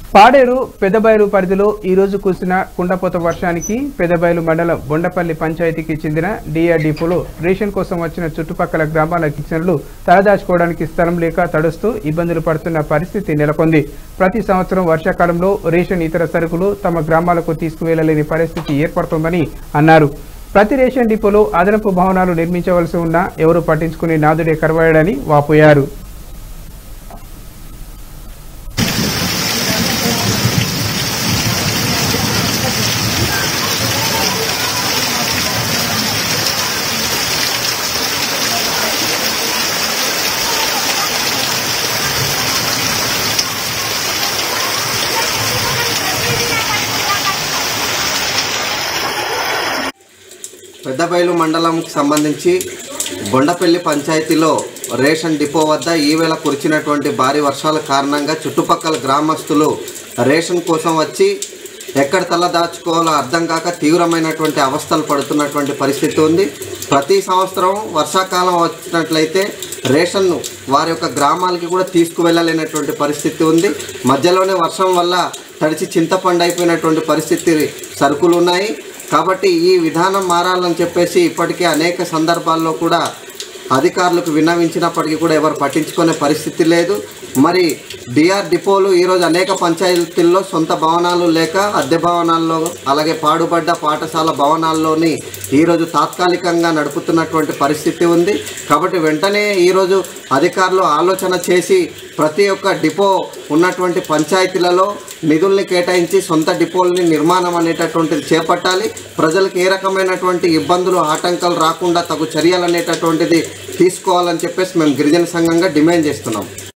పాడేరు పెదబైలు పరిధిలో ఈ రోజు కురిసిన కుండపోత వర్షానికి పెదబైలు మండలం బొండపల్లి పంచాయతీకి చెందిన డిఆర్ డిపోలో రేషన్ కోసం వచ్చిన చుట్టుపక్కల గ్రామాల కిచెన్లు తలదాచుకోవడానికి స్థలం లేక తడుస్తూ ఇబ్బందులు పడుతున్న పరిస్థితి నెలకొంది ప్రతి సంవత్సరం వర్షాకాలంలో రేషన్ ఇతర సరుకులు తమ గ్రామాలకు తీసుకువెళ్లలేని పరిస్థితి ఏర్పడుతోందని అన్నారు ప్రతి రేషన్ డిపోలో అదనపు భవనాలు నిర్మించవలసి ఉన్నా ఎవరూ పట్టించుకునే నాదుడే కరవాయడని వాపోయారు పెద్దబైలు మండలంకి సంబంధించి బొండపల్లి పంచాయతీలో రేషన్ డిపో వద్ద ఈవేళ కురిచినటువంటి భారీ వర్షాల కారణంగా చుట్టుపక్కల గ్రామస్తులు రేషన్ కోసం వచ్చి ఎక్కడ తల దాచుకోవాలో అర్థం కాక తీవ్రమైనటువంటి అవస్థలు పడుతున్నటువంటి పరిస్థితి ఉంది ప్రతి సంవత్సరం వర్షాకాలం వచ్చినట్లయితే రేషన్ వారి యొక్క గ్రామాలకి కూడా తీసుకువెళ్ళలేనటువంటి పరిస్థితి ఉంది మధ్యలోనే వర్షం వల్ల తడిచి చింతపండు అయిపోయినటువంటి పరిస్థితి సరుకులు ఉన్నాయి కాబట్టి ఈ విధానం మారాలని చెప్పేసి ఇప్పటికే అనేక సందర్భాల్లో కూడా అధికారులకు విన్నవించినప్పటికీ కూడా ఎవరు పట్టించుకునే పరిస్థితి లేదు మరి డిఆర్ డిపోలు ఈరోజు అనేక పంచాయతీల్లో సొంత భవనాలు లేక అద్దె భవనాల్లో అలాగే పాడుబడ్డ పాఠశాల భవనాల్లోని ఈరోజు తాత్కాలికంగా నడుపుతున్నటువంటి పరిస్థితి ఉంది కాబట్టి వెంటనే ఈరోజు అధికారులు ఆలోచన చేసి ప్రతి ఒక్క డిపో ఉన్నటువంటి పంచాయతీలలో నిధుల్ని కేటాయించి సొంత డిపోల్ని నిర్మాణం అనేటటువంటిది చేపట్టాలి ప్రజలకు ఏ రకమైనటువంటి ఇబ్బందులు ఆటంకాలు రాకుండా తగు చర్యలు అనేటటువంటిది తీసుకోవాలని చెప్పేసి మేము గిరిజన సంఘంగా డిమాండ్ చేస్తున్నాం